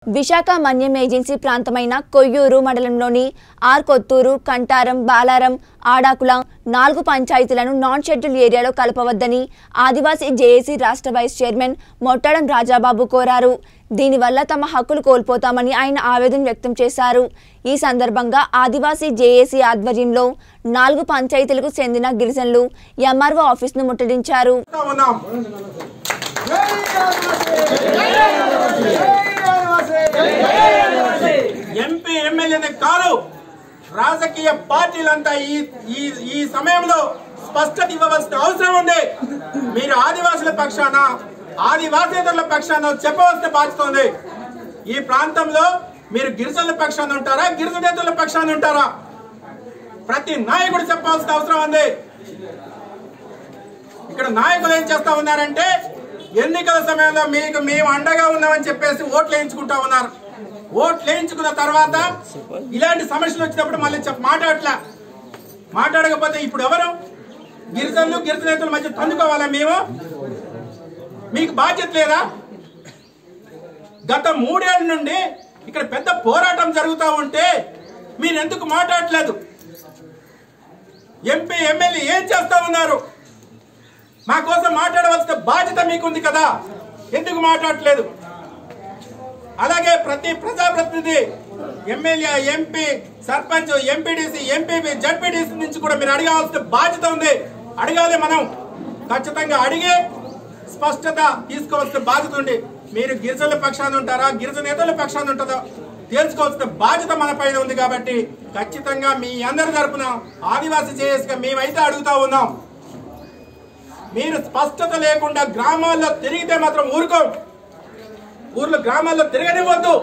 విశాఖ మన్యం agency ప్రాంతమైన కొయ్యూరు మండలంలోని are Kotturu కంటారం బాలారం ఆడాకుల నాలుగు పంచాయతీలను నాన్ షెడ్యూల్ ఏరియాలో కలపవద్దని ఆదివాసీ జేఏసీ రాష్ట్ర వైస్ చైర్మన్ మొట్టడం రాజాబాబు కోరారు దీనివల్ల తమ హక్కులు కోల్పోతామని ఆయన ఆవేదన వ్యక్తం చేశారు ఈ సందర్భంగా ఆదివాసీ జేఏసీ ఆధ్వర్యంలో నాలుగు పంచాయతీలకు చెందిన గిరిజనులు ఎంఆర్ఓ ఆఫీసును ముట్టడించారు చేస్తా ఉన్నాం ఎంపీ ఎమ్మెల్యేనే కాదు రాజకీయ పార్టీలంతా ఈ ఈ ఈ సమయంలో స్పష్టత ఇవ్వవలసిన అవసరం ఉంది మీరు ఆదివాసుల పక్షాన ఆదివాసేతరుల పక్షాన చెప్పవలసిన బాధ్యత ఉంది ఈ ప్రాంతంలో మీరు గిరిజనుల పక్షాన ఉంటారా గిరిజనేతరుల పక్షాన ఉంటారా ప్రతి నాయకుడు చెప్పాల్సిన అవసరం ఉంది ఇక్కడ నాయకులు ఏం చేస్తా ఉన్నారంటే ఎన్నికల సమయంలో మీకు మేము అండగా ఉన్నామని చెప్పేసి ఓట్లు వేయించుకుంటా ఉన్నారు ఓట్లు వేయించుకున్న తర్వాత ఇలాంటి సమస్యలు వచ్చినప్పుడు మళ్ళీ చెప్ప మాట్లాడట్లా మాట్లాడకపోతే ఇప్పుడు ఎవరు గిరిజనులు గిరిజనేతల మధ్య తందుకోవాలా మేము మీకు బాధ్యత లేదా గత మూడేళ్ల నుండి ఇక్కడ పెద్ద పోరాటం జరుగుతూ ఉంటే మీరు ఎందుకు మాట్లాడట్లేదు ఎంపీ ఎమ్మెల్యే ఏం చేస్తా ఉన్నారు మా కోసం మాట్లాడవలసిన బాధ్యత మీకుంది కదా ఎందుకు మాట్లాడట్లేదు అలాగే ప్రతి ప్రజాప్రతినిధి MLA MP sarpanch MPDC MPP ZPTC నుంచి కూడా మీరు అడగాల్సిన బాధ్యత ఉంది అడగాలి మనం ఖచ్చితంగా అడిగి స్పష్టత తీసుకోవాల్సిన బాధ్యత ఉంది మీరు గిరిజనుల పక్షాన ఉంటారా గిరిజనేతల పక్షాన ఉంటుందో తెలుసుకోవాల్సిన బాధ్యత మన పైన ఉంది కాబట్టి ఖచ్చితంగా మీ అందరి తరపున ఆదివాసీ చేసిగా మేమైతే అడుగుతా ఉన్నాం మీరు స్పష్టత లేకుండా గ్రామాల్లో తిరిగితే మాత్రం ఊరుకో ఊర్లో గ్రామాల్లో తిరగనివ్వద్దు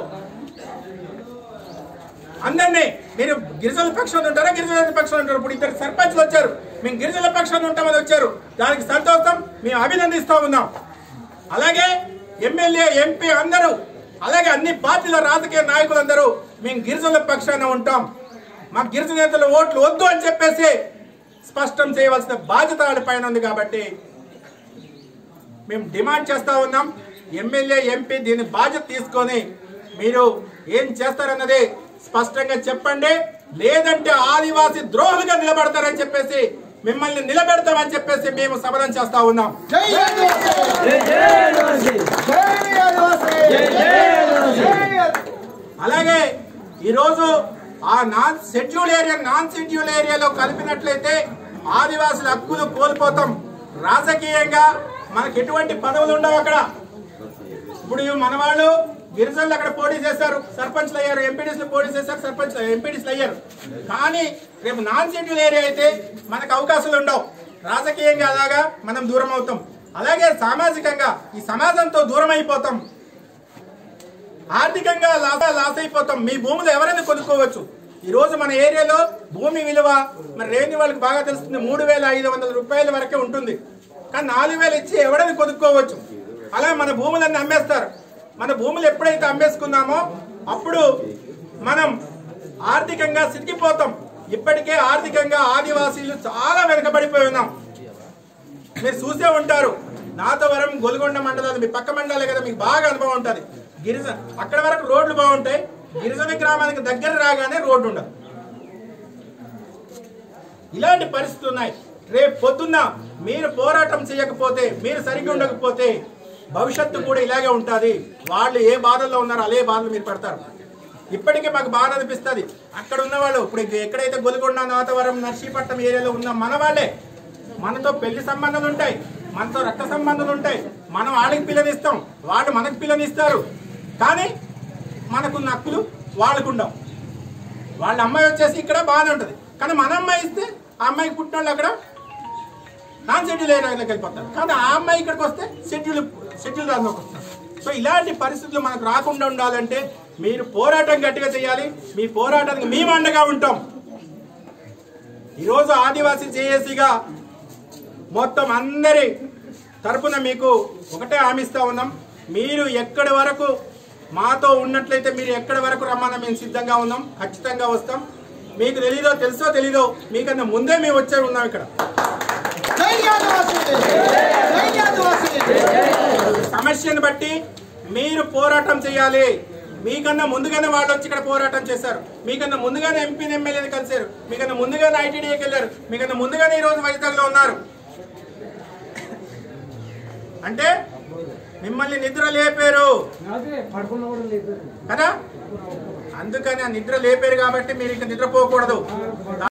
అందరినీ మీరు గిరిజనుల పక్షాన్ని ఉంటారా గిరిజనుల పక్షాన్ని ఉంటారు ఇప్పుడు ఇద్దరు సర్పంచ్లు వచ్చారు మేము గిరిజనుల పక్షాన్ని ఉంటామని వచ్చారు దానికి సంతోషం మేము అభినందిస్తా ఉన్నాం అలాగే ఎమ్మెల్యే ఎంపీ అందరూ అలాగే అన్ని పార్టీల రాజకీయ నాయకులందరూ మేము గిరిజనుల పక్షాన ఉంటాం మా గిరిజనేతల ఓట్లు వద్దు అని చెప్పేసి స్పష్టం చేయవలసిన బాధ్యత వాళ్ళ పైన ఉంది కాబట్టి మేము డిమాండ్ చేస్తా ఉన్నాం ఎమ్మెల్యే ఎంపీ దీని బాధ్యత తీసుకొని మీరు ఏం చేస్తారన్నది స్పష్టంగా చెప్పండి లేదంటే ఆదివాసి ద్రోహులుగా నిలబడతారని చెప్పేసి మిమ్మల్ని నిలబెడతామని చెప్పేసి మేము సమాధానం చేస్తా ఉన్నాం జై ఆదివాసీ జై ఆదివాసీ అలాగే ఈరోజు ఆ non schedule area non schedule ఏరియాలో కలిపినట్లయితే ఆదివాసుల హక్కులు కోల్పోతాం రాజకీయంగా మనకి ఎటువంటి పదవులు ఉండవు అక్కడ ఇప్పుడు ఇవి మన వాళ్ళు గిరిజనులు అక్కడ పోటీ చేశారు సర్పంచ్లు అయ్యారు ఎంపీడీసీలు పోటీ చేశారు సర్పంచ్ ఎంపీడీసీలు అయ్యారు కానీ రేపు నాన్ షెడ్యూల్ ఏరియా అయితే మనకు అవకాశాలు ఉండవు రాజకీయంగా అలాగా మనం దూరం అవుతాం అలాగే సామాజికంగా ఈ సమాజంతో దూరం అయిపోతాం ఆర్థికంగా లాస్ లాస్ అయిపోతాం మీ భూములు ఎవరైనా కొనుక్కోవచ్చు ఈ రోజు మన ఏరియాలో భూమి విలువ మరి రేణి వాళ్ళకి బాగా తెలుస్తుంది మూడు వేల ఐదు వందల రూపాయల వరకే ఉంటుంది కానీ నాలుగు వేలు ఇచ్చి ఎవరైనా కొనుక్కోవచ్చు అలా మన భూములన్నీ అమ్మేస్తారు మన భూములు ఎప్పుడైతే అమ్మేసుకున్నామో అప్పుడు మనం ఆర్థికంగా సిరిగిపోతాం ఇప్పటికే ఆర్థికంగా ఆదివాసీలు చాలా వెనుకబడిపోయి ఉన్నాం మీరు చూసే ఉంటారు నాతవరం గొల్గొండ మండలాలు మీ పక్క మండలాలే కదా మీకు బాగా అనుభవం ఉంటుంది గిరిజన అక్కడ వరకు రోడ్లు బాగుంటాయి గిరిజన గ్రామానికి దగ్గర రాగానే రోడ్డు ఉండదు ఇలాంటి పరిస్థితులు ఉన్నాయి రేపు పొద్దున్న మీరు పోరాటం చేయకపోతే మీరు సరిగ్గా ఉండకపోతే భవిష్యత్తు కూడా ఇలాగే ఉంటుంది వాళ్ళు ఏ బాధల్లో ఉన్నారో అదే బాధలు మీరు పడతారు ఇప్పటికే మాకు బాధ అనిపిస్తుంది అక్కడ ఉన్న వాళ్ళు ఇప్పుడు ఎక్కడైతే గొలుగొండ నాతవరం నర్సీపట్నం ఏరియాలో ఉన్న మన వాళ్ళే మనతో పెళ్లి సంబంధాలు ఉంటాయి మనతో రక్త సంబంధాలు ఉంటాయి మనం వాళ్ళకి పిల్లనిస్తాం వాళ్ళు మనకు పిల్లనిస్తారు కానీ మనకున్న హక్కులు వాళ్ళకు ఉండవు వాళ్ళ అమ్మాయి వచ్చేసి ఇక్కడ బాగానే ఉంటుంది కానీ మన అమ్మాయి ఇస్తే ఆ అమ్మాయికి పుట్టిన వాళ్ళు అక్కడ నాన్ షెడ్యూల్ ఏరియాలోకి వెళ్ళిపోతారు కానీ ఆ అమ్మాయి ఇక్కడికి వస్తే షెడ్యూల్ షెడ్యూల్ దానిలోకి వస్తారు సో ఇలాంటి పరిస్థితులు మనకు రాకుండా ఉండాలంటే మీరు పోరాటం గట్టిగా చేయాలి మీ పోరాటానికి మేము అండగా ఉంటాం ఈరోజు ఆదివాసీ జేఏసీగా మొత్తం అందరి తరపున మీకు ఒకటే హామీస్తా ఉన్నాం మీరు ఎక్కడి వరకు మాతో ఉన్నట్లయితే మీరు ఎక్కడి వరకు రమ్మన్నా మేము సిద్ధంగా ఉన్నాం ఖచ్చితంగా వస్తాం మీకు తెలీదో తెలుసో తెలీదో మీకన్నా ముందే మేము వచ్చే ఉన్నాం ఇక్కడ జై ఆదివాసీ జై ఆదివాసీ సమస్యను బట్టి మీరు పోరాటం చేయాలి మీకన్నా ముందుగానే వాళ్ళు వచ్చి ఇక్కడ పోరాటం చేశారు మీకన్నా ముందుగానే ఎంపీని ఎమ్మెల్యేని కలిశారు మీకన్నా ముందుగానే ఐటీడీకి వెళ్ళారు మీకన్నా ముందుగానే ఈ రోజు వైజాగ్లో ఉన్నారు అంటే మిమ్మల్ని నిద్ర లేపారు కదా అందుకని ఆ నిద్ర లేపారు కాబట్టి మీరు ఇక నిద్రపోకూడదు